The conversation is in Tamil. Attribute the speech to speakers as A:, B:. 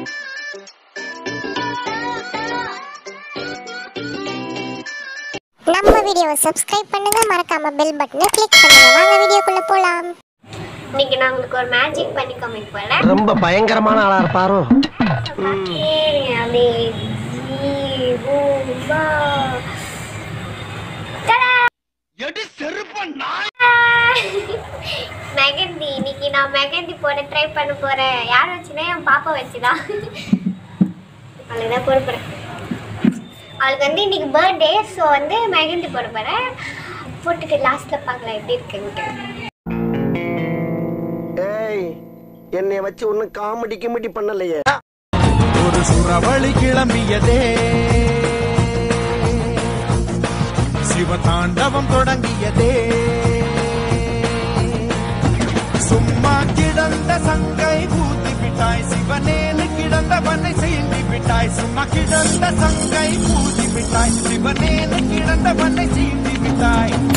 A: நம்ம வீடியோவை சப்ஸ்கிரைப் பண்ணுங்க மறக்காம பெல் பட்டனை கிளிக் பண்ணுங்க வாங்க வீடியோக்குள்ள போலாம்
B: இன்னைக்கு நான் உங்களுக்கு ஒரு மேஜிக் பண்ணி காமிக்க போறேன்
C: ரொம்ப பயங்கரமான ஆளா இருப்பாரோ
B: கேளுங்க, அப்படியே ஜீ, பூ, பா. தடா! மெகந்தி இன்னைக்கு நான் மெகந்தி போட ட்ரை பண்ண போறேன் யார் வச்சுனா என் பாப்பா வச்சுதான் அவளுக்கு தான் போட போறேன் அவளுக்கு வந்து இன்னைக்கு பர்த்டே ஸோ வந்து மெகந்தி போட போறேன் போட்டுட்டு லாஸ்ட்ல பார்க்கலாம் எப்படி இருக்குன்ட்டு
C: ஏய் என்னைய வச்சு ஒன்னும் காமெடி கிமெடி பண்ணலையே
D: ஒரு சுறவழி கிளம்பியதே சிவதாண்டவம் தொடங்கியதே சும்மா கிடந்த சங்கை பூத்தி விட்டாய் சிவனேனு கிடந்தவனை சீண்டி விட்டாய் சும்மா கிடந்த சங்கை பூத்தி விட்டாய் சிவனேனு கிடந்தவனை சீண்டி விட்டாய்